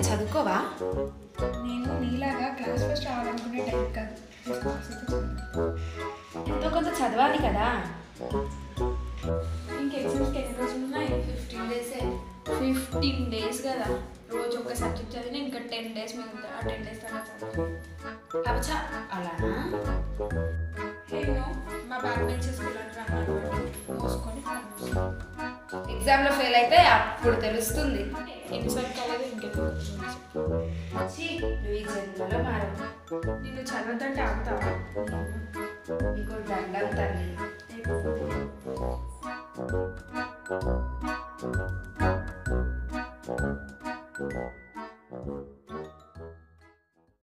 చదువుకోవా నేను నీలాగా class first రావాలనుకునే time కాదు ఎంతో కొంత చదవాలి కదా ఇంక ఎగ్జామ్స్కి ఎన్ని రోజులు ఉన్నాయి ఫిఫ్టీన్ డేసే ఫిఫ్టీన్ డేస్ కదా రోజు ఒక సబ్జెక్ట్ చదివిన ఇంకా టెన్ డేస్ మిగులుతాయి ఆ టెన్ డేస్ తర్వాత చదవాలి అబ్బచ్చా అలానా నేను మా బ్యాక్ బెంచెస్ పిల్లలు రమ్మని మోసుకొని ఎగ్జామ్లో ఫెయిల్ అయితే అప్పుడు తెలుస్తుంది ఎన్నిసార్లు కాలేదు ఇంకెప్పుడు ఛీ, నువ్వు ఈ జన్మలో మారవు నిన్ను చదవద్దంటే ఆగుతావా నీకు దండం తల్లి అయిపోతుంది.